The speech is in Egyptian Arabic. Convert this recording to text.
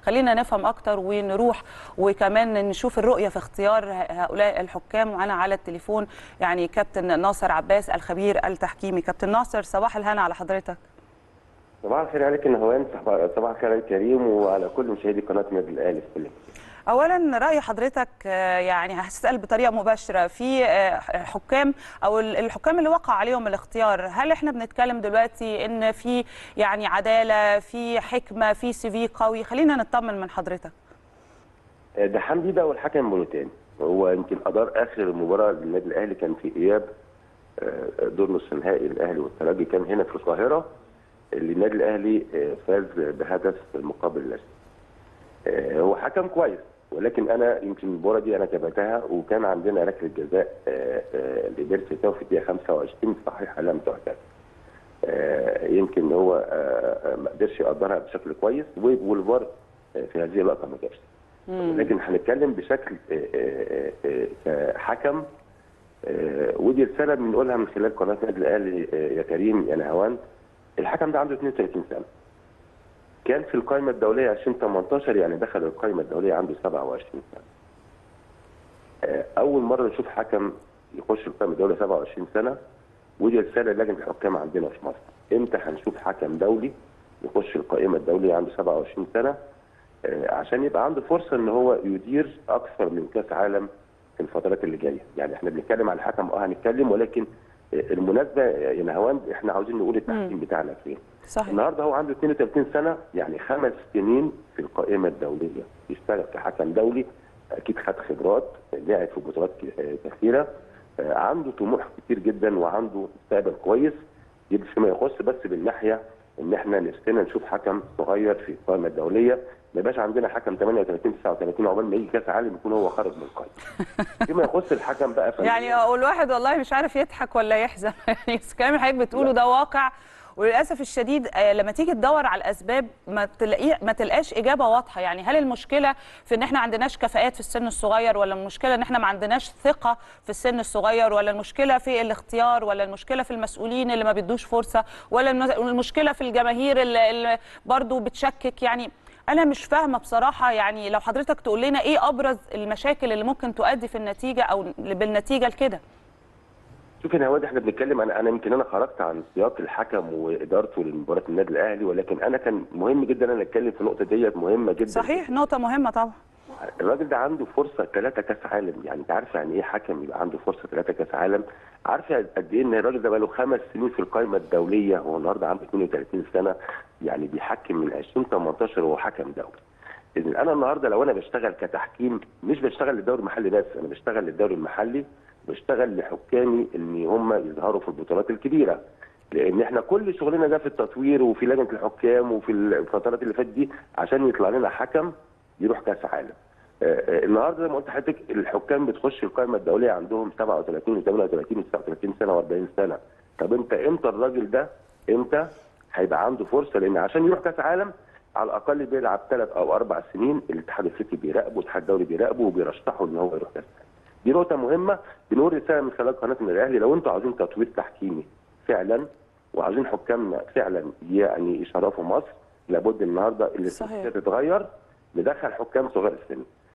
خلينا نفهم اكتر ونروح وكمان نشوف الرؤيه في اختيار هؤلاء الحكام معانا على التليفون يعني كابتن ناصر عباس الخبير التحكيمي كابتن ناصر صباح الهنا على حضرتك صباح الخير عليك نهوان صباح الخير عليك كريم وعلى كل مشاهدي قناه النادي الاهلي في كل اولا راي حضرتك يعني هسال بطريقه مباشره في حكام او الحكام اللي وقع عليهم الاختيار هل احنا بنتكلم دلوقتي ان في يعني عداله في حكمه في سي في قوي خلينا نطمن من حضرتك ده حمدي ده والحكم مولوتاني هو يمكن ادار اخر مباراه للنادي الاهلي كان في اياب دور نصف نهائي الاهلي والترجي كان هنا في القاهره اللي النادي الاهلي فاز بهدف مقابل لا شيء هو حكم كويس ولكن انا يمكن المباراه دي انا تابعتها وكان عندنا ركله جزاء لبيرسي تاو في الدقيقه 25 صحيحه لم تحتسب. يمكن هو ما قدرش يقدرها بشكل كويس والفار في هذه اللقطه ما جابش. لكن هنتكلم بشكل كحكم ودي رساله بنقولها من خلال قناه النادي الاهلي يا كريم يا نهوان الحكم ده عنده 32 سنه. كان في القائمة الدولية 2018 يعني دخل القائمة الدولية عنده 27 سنة. أول مرة نشوف حكم يخش القائمة الدولية 27 سنة ودي رسالة لجنة الحكام عندنا في مصر. إمتى هنشوف حكم دولي يخش القائمة الدولية عنده 27 سنة عشان يبقى عنده فرصة إن هو يدير أكثر من كأس عالم في الفترات اللي جاية. يعني إحنا بنتكلم على الحكم أه هنتكلم ولكن المناسبة يا نهوان إحنا عاوزين نقول التحكيم بتاعنا فين. صحيح. النهارده هو عنده 32 سنه يعني خمس سنين في القائمه الدوليه يشتغل كحكم دولي اكيد خد خبرات لعب في بطولات كثيره عنده طموح كتير جدا وعنده مستقبل كويس يبقى فيما يخص بس بالناحيه ان احنا نفسنا نشوف حكم صغير في القائمه الدوليه ما يبقاش عندنا حكم 38 39 عقبال ما يجي كاس عالم يكون هو خارج من القائمه. فيما يخص الحكم بقى يعني الواحد والله مش عارف يضحك ولا يحزن يعني الكلام اللي حضرتك بتقوله ده واقع وللاسف الشديد لما تيجي تدور على الاسباب ما تلاقي ما تلقاش اجابه واضحه يعني هل المشكله في ان احنا ما عندناش كفاءات في السن الصغير ولا المشكله ان احنا ما عندناش ثقه في السن الصغير ولا المشكله في الاختيار ولا المشكله في المسؤولين اللي ما بيدوش فرصه ولا المشكله في الجماهير اللي, اللي برضو بتشكك يعني انا مش فاهمه بصراحه يعني لو حضرتك تقول لنا ايه ابرز المشاكل اللي ممكن تؤدي في النتيجه او بالنتيجه لكده شوف يا نواد احنا بنتكلم انا انا يمكن انا خرجت عن سياق الحكم وادارته لمباراه النادي الاهلي ولكن انا كان مهم جدا انا اتكلم في النقطه ديت مهمه جدا صحيح نقطه مهمه طبعا الراجل ده عنده فرصه ثلاثه كاس عالم يعني انت عارف يعني ايه حكم يبقى عنده فرصه ثلاثه كاس عالم عارف قد ايه ان الراجل ده بقى له خمس سنين في القائمه الدوليه هو النهارده عنده 32 سنه يعني بيحكم من 2018 وهو حكم دولي اذا انا النهارده لو انا بشتغل كتحكيم مش بشتغل للدوري المحلي بس انا بشتغل للدوري المحلي بشتغل لحكامي ان هم يظهروا في البطولات الكبيره لان احنا كل شغلنا ده في التطوير وفي لجنه الحكام وفي الفترات اللي فاتت دي عشان يطلع لنا حكم يروح كاس عالم آه النهارده زي ما قلت لحضرتك الحكام بتخش القائمه الدوليه عندهم 37 و 38 و 39 سنه و40 سنه طب انت امتى الراجل ده امتى هيبقى عنده فرصه لان عشان يروح كاس عالم على الاقل بيلعب ثلاث او اربع سنين الاتحاد الافريقي بيراقبه والاتحاد الدولي بيراقبه وبيرشحه ان هو يروح كاس عالم دي نقطة مهمة بنقول رسالة من خلال قناة النادي الأهلي لو أنتوا عاوزين تطوير تحكيمي فعلا وعاوزين حكامنا فعلا يعني يشرفوا مصر لابد النهارده اللي تتغير ندخل حكام صغار السن